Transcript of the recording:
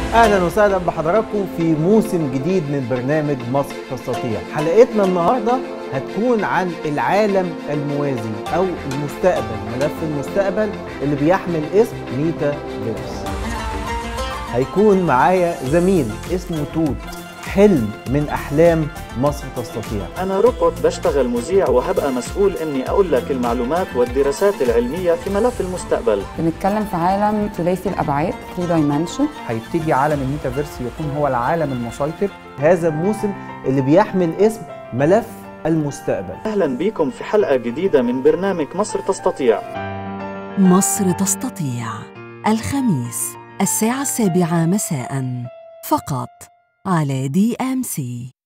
اهلا وسهلا بحضراتكم في موسم جديد من برنامج مصر تستطيع حلقتنا النهارده هتكون عن العالم الموازي او المستقبل ملف المستقبل اللي بيحمل اسم ميتا فيرس هيكون معايا زميل اسمه توت حلم من احلام مصر تستطيع أنا روبوت بشتغل مذيع وهبقى مسؤول إني أقول لك المعلومات والدراسات العلمية في ملف المستقبل بنتكلم في عالم ثلاثي الابعاد 3 دايمنشن هيبتدي عالم الميتافيرس يكون هو العالم المسيطر هذا الموسم اللي بيحمل اسم ملف المستقبل أهلا بيكم في حلقة جديدة من برنامج مصر تستطيع مصر تستطيع الخميس الساعة السابعة مساء فقط على دي ام سي